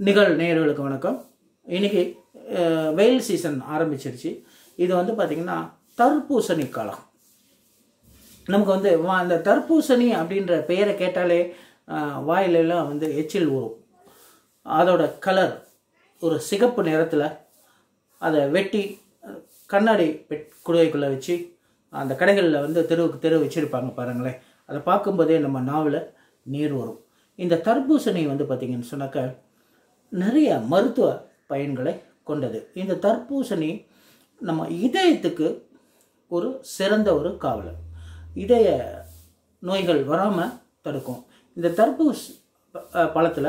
நிகழ் நேயர்களுக்கு வணக்கம் இன்னைக்கு அஹ், வெயில் சீசன் ஆரம்பிச்சிருச்சு இது வந்து பார்த்திங்கன்னா தர்பூசணி காலம் நமக்கு வந்து வா- அந்த தர்பூசணி அப்படின்ற பெயரை கேட்டாலே அஹ், வாயிலெல்லாம் வந்து எச்சில் ஊறும் அதோட கலர் ஒரு சிகப்பு நிறத்தில் அதை வெட்டி அஹ், கண்ணாடி பெட் குடுவைக்குள்ளே வச்சு அந்த கடைகளில் வந்து தெருவுக்கு தெரு வச்சுருப்பாங்க பாருங்களேன் அதை பார்க்கும்போதே நம்ம நாவில் நீர் வரும் இந்த தர்பூசணி வந்து பார்த்திங்கன்னு சொன்னாக்க நிறைய மருத்துவ பயன்களை கொண்டது இந்த தர்பூசணி நம்ம இதயத்துக்கு ஒரு சிறந்த ஒரு காவலர் இதய நோய்கள் வராமல் தடுக்கும் இந்த தர்பூஸ் பழத்தில்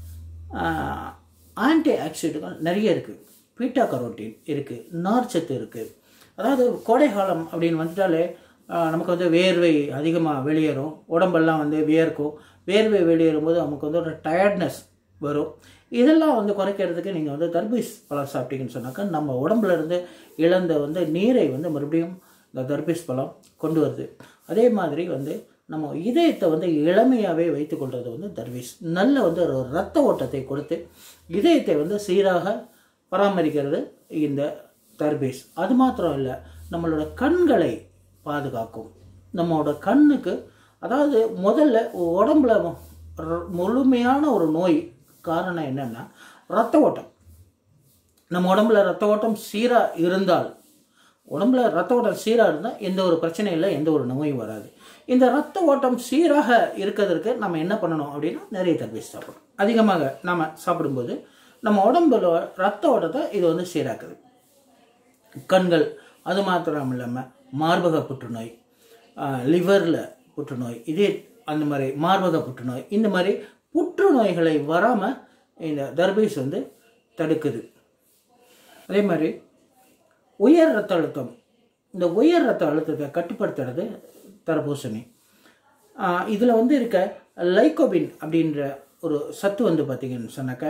ஆன்டி ஆக்சிடென்ட்கள் நிறைய இருக்குது பீட்டா கரோட்டின் இருக்குது நார்ச்சத்து இருக்குது அதாவது கோடை காலம் அப்படின்னு வந்துட்டாலே ஆஹ், நமக்கு வந்து வேர்வை அதிகமாக வெளியேறும் உடம்பெல்லாம் வந்து வியர்க்கும் வேர்வை வெளியேறும் போது நமக்கு வந்து ஒரு டயர்ட்னஸ் வரும் இதெல்லாம் வந்து குறைக்கிறதுக்கு நீங்கள் வந்து தர்பூஸ் பழம் சாப்பிட்டீங்கன்னு சொன்னாக்கா நம்ம உடம்புல இருந்து இழந்த வந்து நீரை வந்து மறுபடியும் இந்த தர்பூஸ் பழம் கொண்டு வருது அதே மாதிரி வந்து நம்ம இதயத்தை வந்து இளமையாகவே வைத்துக்கொள்வது வந்து தர்பீஸ் நல்ல வந்து ஒரு ரத்த ஓட்டத்தை கொடுத்து இதயத்தை வந்து சீராக பராமரிக்கிறது இந்த தர்பீஸ் அது மாத்திரம் இல்லை நம்மளோட கண்களை பாதுகாக்கும் நம்மளோட கண்ணுக்கு அதாவது முதல்ல உடம்புல ர- முழுமையான ஒரு நோய் காரணம் என்னன்னா ரத்த ஓட்டம் நம்ம உடம்புல ரத்த ஓட்டம் சீராக இருந்தால் உடம்புல ரத்த ஓட்டம் சீராக இருந்தால் எந்த ஒரு பிரச்சனையும் இல்லை எந்த ஒரு நோயும் வராது இந்த ரத்த ஓட்டம் சீராக இருக்கிறதுக்கு நம்ம என்ன பண்ணணும் அப்படின்னா நிறைய தர்பீஸ் சாப்பிடணும் அதிகமாக நாம் சாப்பிடும்போது நம்ம உடம்புல ரத்த ஓட்டத்தை இது வந்து சீராக்குது கண்கள் அது மாத்திரம் இல்லாமல் மார்பக புற்றுநோய் லிவரில் புற்றுநோய் இதே அந்த மாதிரி மார்பக புற்றுநோய் இந்த மாதிரி புற்றுநோய்களை வராமல் இந்த தர்பீஸ் வந்து தடுக்குது அதே மாதிரி உயர் ரத்த அழுத்தம் இந்த உயர் ரத்த அழுத்தத்தை கட்டுப்படுத்துறது தர்பூசணி இதில் வந்து இருக்க லைகோபின் அப்படின்ற ஒரு சத்து வந்து பார்த்தீங்கன்னு சொன்னாக்க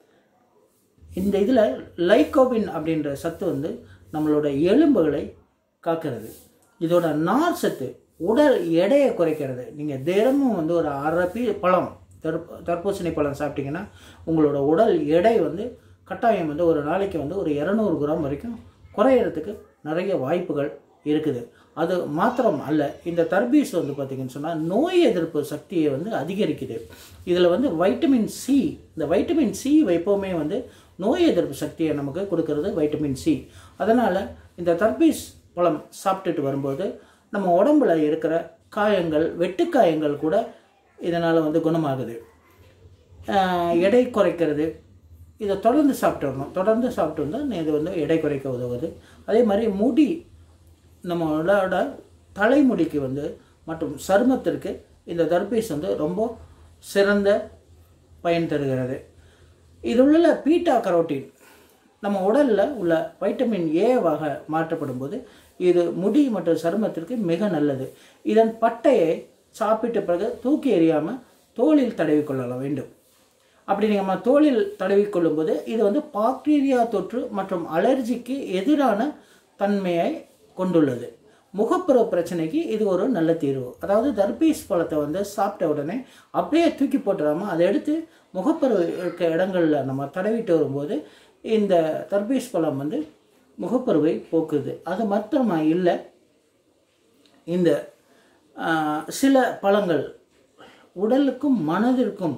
இந்த இதில் லைகோபின் அப்படின்ற சத்து வந்து நம்மளோட எலும்புகளை காக்கிறது இதோட நார் சத்து உடல் எடையை குறைக்கிறது நீங்கள் தினமும் வந்து ஒரு அரை பீ பழம் தர்ப தர்பூசணி பழம் சாப்பிட்டீங்கன்னா உங்களோட உடல் எடை வந்து கட்டாயம் வந்து ஒரு நாளைக்கு வந்து ஒரு இரநூறு கிராம் வரைக்கும் குறையிறதுக்கு நிறைய வாய்ப்புகள் இருக்குது அது மாத்திரம் அல்ல இந்த தர்பீஸ் வந்து பார்த்திங்கன்னு சொன்னால் நோய் எதிர்ப்பு சக்தியை வந்து அதிகரிக்குது இதில் வந்து வைட்டமின் சி இந்த வைட்டமின் சி எப்போவுமே வந்து நோய் எதிர்ப்பு சக்தியை நமக்கு கொடுக்கறது வைட்டமின் சி அதனால் இந்த தர்பீஸ் பழம் சாப்பிட்டுட்டு வரும்போது நம்ம உடம்புல இருக்கிற காயங்கள் வெட்டுக்காயங்கள் கூட இதனால் வந்து குணமாகுது ஆஹ் எடை குறைக்கிறது இதை தொடர்ந்து சாப்பிட்டு வரணும் தொடர்ந்து சாப்பிட்டு வந்தால் இது வந்து எடை குறைக்க உதவுது அதே மாதிரி முடி நம்மளோட தலைமுடிக்கு வந்து மற்றும் சருமத்திற்கு இந்த தர்பீஸ் வந்து ரொம்ப சிறந்த பயன் தருகிறது இது உள்ள பீட்டா கரோட்டின் நம்ம உடலில் உள்ள வைட்டமின் ஏவாக மாற்றப்படும் போது இது முடி மற்றும் சருமத்திற்கு மிக நல்லது இதன் பட்டையை சாப்பிட்ட பிறகு தூக்கி எறியாமல் தோலில் தடவிக்கொள்ள வேண்டும் அப்படி நம்ம தோலில் தடவிக்கொள்ளும் போது இது வந்து பாக்டீரியா தொற்று மற்றும் அலர்ஜிக்கு எதிரான தன்மையை கொண்டுள்ளது முகப்புற பிரச்சனைக்கு இது ஒரு நல்ல தீர்வு அதாவது தர்பீஸ் பழத்தை வந்து சாப்பிட்ட உடனே அப்படியே தூக்கி போட்டுறாம அதை எடுத்து முகப்பரு இருக்க இடங்களில் நம்ம தடவிட்டு வரும்போது இந்த தர்பீஸ் பழம் வந்து முகப்பருவை போக்குது அது மாத்திரமா இல்லை இந்த ஆஹ், சில பழங்கள் உடலுக்கும் மனதிற்கும்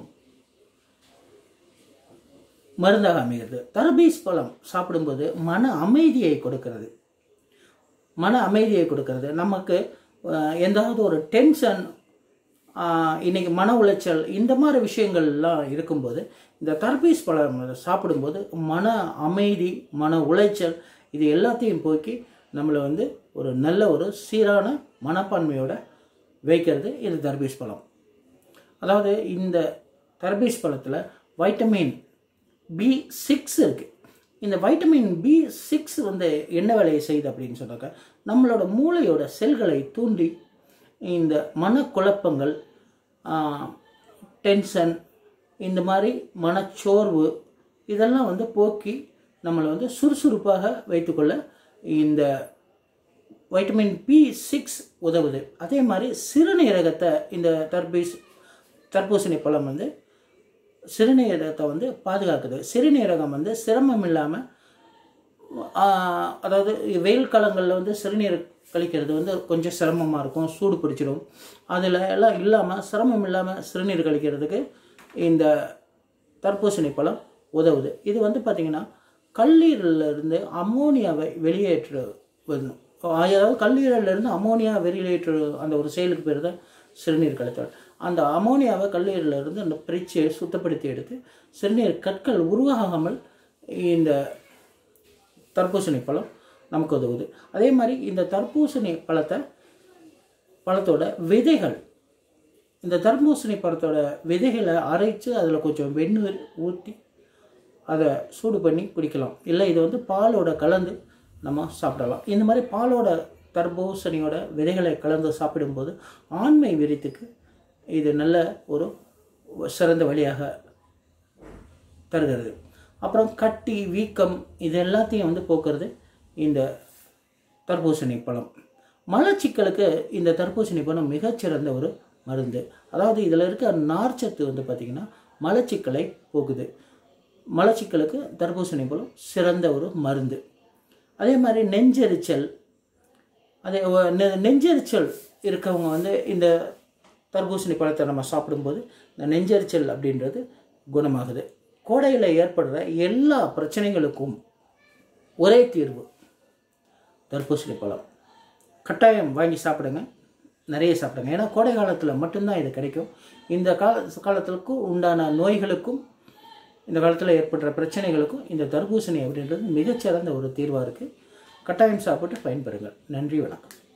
மருந்தாக அமைகிறது தர்பீஸ் பழம் சாப்பிடும்போது மன அமைதியை கொடுக்கிறது மன அமைதியை கொடுக்கிறது நமக்கு அஹ், எந்தாவது ஒரு டென்ஷன் இன்னைக்கு மன உளைச்சல் இந்த மாதிரி விஷயங்கள்லாம் இருக்கும்போது இந்த தர்பீஸ் பழம் சாப்பிடும்போது மன அமைதி மன உளைச்சல் இது எல்லாத்தையும் போக்கி நம்மளை வந்து ஒரு நல்ல ஒரு சீரான மனப்பான்மையோட வைக்கிறது இது தர்பீஸ் பழம் அதாவது இந்த தர்பீஸ் பழத்தில் வைட்டமின் பி சிக்ஸ் இருக்குது இந்த வைட்டமின் பி சிக்ஸ் வந்து என்ன வேலையை செய்யுது அப்படின்னு சொன்னாக்க நம்மளோட மூளையோட செல்களை தூண்டி இந்த மனக்குழப்பங்கள் டென்ஷன் இந்த மாதிரி மனச்சோர்வு இதெல்லாம் வந்து போக்கி நம்மளை வந்து சுறுசுறுப்பாக வைத்துக்கொள்ள இந்த வைட்டமின் பி சிக்ஸ் உதவுது அதே மாதிரி சிறுநீரகத்தை இந்த தர்பீஸ் தர்பூசணி பழம் வந்து சிறுநீரகத்தை வந்து பாதுகாக்குது சிறுநீரகம் வந்து சிரமம் இல்லாமல் அதாவது வெயில் காலங்களில் வந்து சிறுநீர் கழிக்கிறது வந்து கொஞ்சம் சிரமமாக இருக்கும் சூடு பிடிச்சிடும் அதில் எல்லாம் இல்லாமல் சிரமம் இல்லாமல் சிறுநீர் கழிக்கிறதுக்கு இந்த தர்பூசணி பழம் உதவுது இது வந்து பார்த்திங்கன்னா கல்லீரல்ல இருந்து அமோனியாவை வெளியேற்று வரணும் அதாவது கல்லீரல்ல இருந்து அமோனியா வெளியேற்று அந்த ஒரு செயலுக்கு பேர் தான் சிறுநீர் கழித்தல் அந்த அமோனியாவை கல்லீரல்ல இருந்து அந்த பிரித்து சுத்தப்படுத்தி எடுத்து சிறுநீர் கற்கள் உருவாகாமல் இந்த தர்பூசணி பழம் நமக்கு உதவுது அதே மாதிரி இந்த தர்பூசணி பழத்தை பழத்தோட விதைகள் இந்த தர்பூசணி பழத்தோட விதைகளை அரைச்சு அதில் கொஞ்சம் வெந்நீர் ஊற்றி அதை சூடு பண்ணி குடிக்கலாம் இல்லை இது வந்து பாலோட கலந்து நம்ம சாப்பிடலாம் இந்த மாதிரி பாலோட தர்பூசணியோட விதைகளை கலந்து சாப்பிடும்போது ஆண்மை விரித்துக்கு இது நல்ல ஒரு சிறந்த வழியாக தருகிறது அப்புறம் கட்டி வீக்கம் இது எல்லாத்தையும் வந்து போக்குறது இந்த தர்பூசணி பழம் மலச்சிக்கலுக்கு இந்த தர்பூசணி பழம் மிகச்சிறந்த ஒரு மருந்து அதாவது இதில் இருக்க நார்ச்சத்து வந்து பார்த்திங்கன்னா மலச்சிக்கலை போக்குது மலச்சிக்கலுக்கு தர்பூசணி பழம் சிறந்த ஒரு மருந்து அதே மாதிரி நெஞ்செரிச்சல் அதே ஒ- நெ- நெஞ்செரிச்சல் இருக்கவங்க வந்து இந்த தர்பூசணி பழத்தை நம்ம சாப்பிடும்போது இந்த நெஞ்செரிச்சல் அப்படின்றது குணமாகுது கோடையில் ஏற்படுற எல்லா பிரச்சனைகளுக்கும் ஒரே தீர்வு தர்பூசணி பழம் கட்டாயம் வாங்கி சாப்பிடுங்க நிறைய சாப்பிடுங்க ஏன்னா கோடை காலத்தில் மட்டும்தான் இது கிடைக்கும் இந்த கால காலத்துக்கு உண்டான நோய்களுக்கும் இந்த காலத்தில் ஏற்படுற பிரச்சனைகளுக்கும் இந்த தர்பூசணி அப்படின்றது மிகச்சிறந்த ஒரு தீர்வாக இருக்குது கட்டாயம் சாப்பிட்டு பயன்பெறுங்கள் நன்றி வணக்கம்